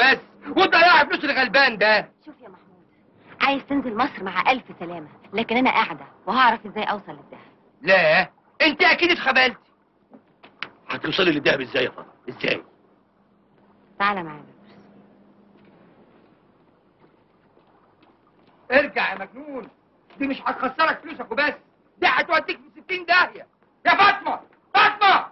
وبس وتضيعي فلوس الغلبان ده شوف يا محمود عايز تنزل مصر مع ألف سلامة لكن أنا قاعدة وهعرف إزاي أوصل للدهب لا انت اكيد اتخبلت هتوصلي للدهب ازاي يا فاطمه ازاي تعالى معايا ارجع يا مجنون دي مش هتخسرك فلوسك وبس دي هتوديك في 60 داهيه يا فاطمه فاطمه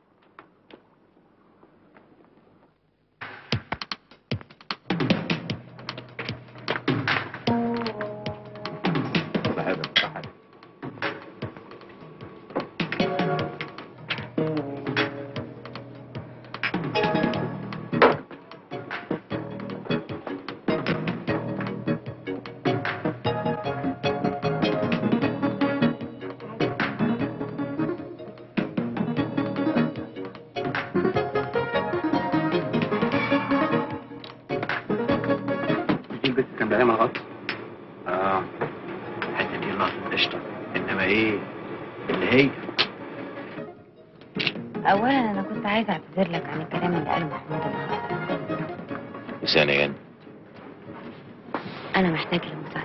دي البت كان بيعمل غلط اه الحته دي ناقص قشطه انما ايه اللي هي أولا أنا كنت عايزة أعتذر لك عن الكلام اللي قاله محمود النهاردة وثانيا أنا محتاج لمساعدة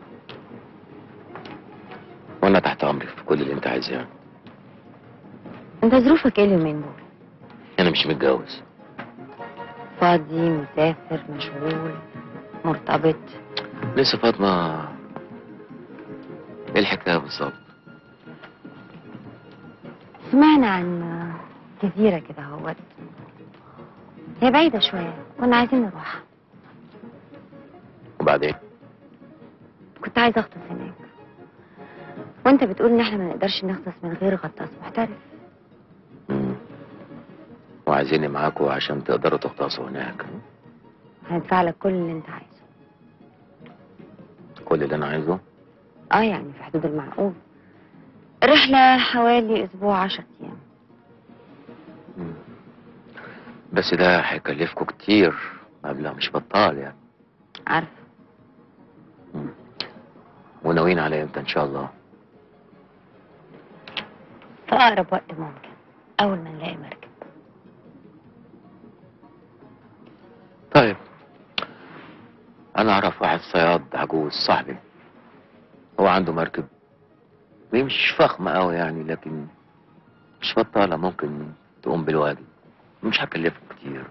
وانا تحت امرك في كل اللي انت عايزاه أنت ظروفك إيه اليومين دول؟ انا مش متجوز فاضي مسافر مشغول مرتبط لسه فاطمه ايه الحكايه بالظبط سمعنا عن جزيرة كده اهوت هي بعيدة شوية كنا عايزين نروح وبعدين كنت عايزة أغطس هناك وأنت بتقول إن إحنا ما نقدرش نغطس من غير غطاس محترف مم. وعايزيني معاكوا عشان تقدروا تغطسوا هناك هندفع لك كل اللي أنت عايزه كل اللي انا عايزه اه يعني في حدود المعقول الرحلة حوالي أسبوع عشر أيام مم. بس ده هيكلفكوا كتير مبلغ مش بطال يعني عارفة مم. وناويين على امتى ان شاء الله في أقرب وقت ممكن أول ما نلاقي مركب طيب انا اعرف واحد صياد عجوز صاحبي هو عنده مركب هي مش فخمة قوي يعني لكن مش بطالة ممكن تقوم بالواجب مش هكلفك كتير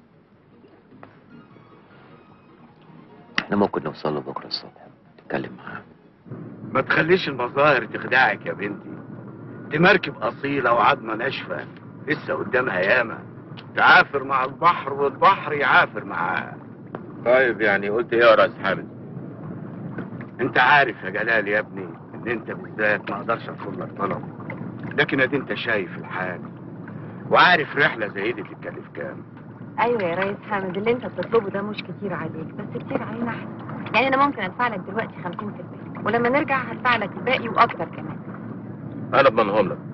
احنا ممكن نوصل له بكرة الصبح نتكلم معاه ما تخليش المظاهر تخدعك يا بنتي دي مركب أصيلة وعظمة ناشفة لسه قدامها ياما تعافر مع البحر والبحر يعافر معاها طيب يعني قلت ايه يا راس حامد انت عارف يا جلال يا ابني ان انت بالذات ما اقدرش ارفض لك طلب لكن ادي انت شايف الحال وعارف رحلة زي دي تتكلف كام أيوة يا ريس حامد اللي أنت بتطلبه ده مش كتير عليك بس كتير علينا احنا يعني أنا ممكن أدفع لك دلوقتي 50% ولما نرجع هدفع لك الباقي وأكتر كمان انا اضمنهم لك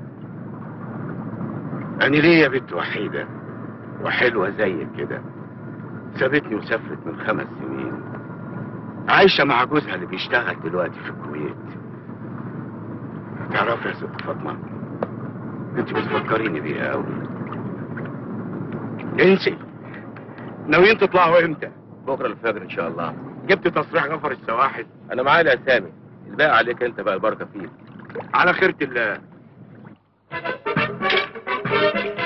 أنا ليا بنت وحيدة وحلوة زيك كده سابتني وسافرت من خمس سنين عايشة مع جوزها اللي بيشتغل دلوقتي في الكويت تعرف يا ست فاطمة انت بتفكريني بيها قوي انسي ناويين تطلعوا امتى؟ بكرة الفجر ان شاء الله جبت تصريح غفر السواحل انا معايا الاسامي الباقي عليك انت بقى البركة فيك على خيرة الله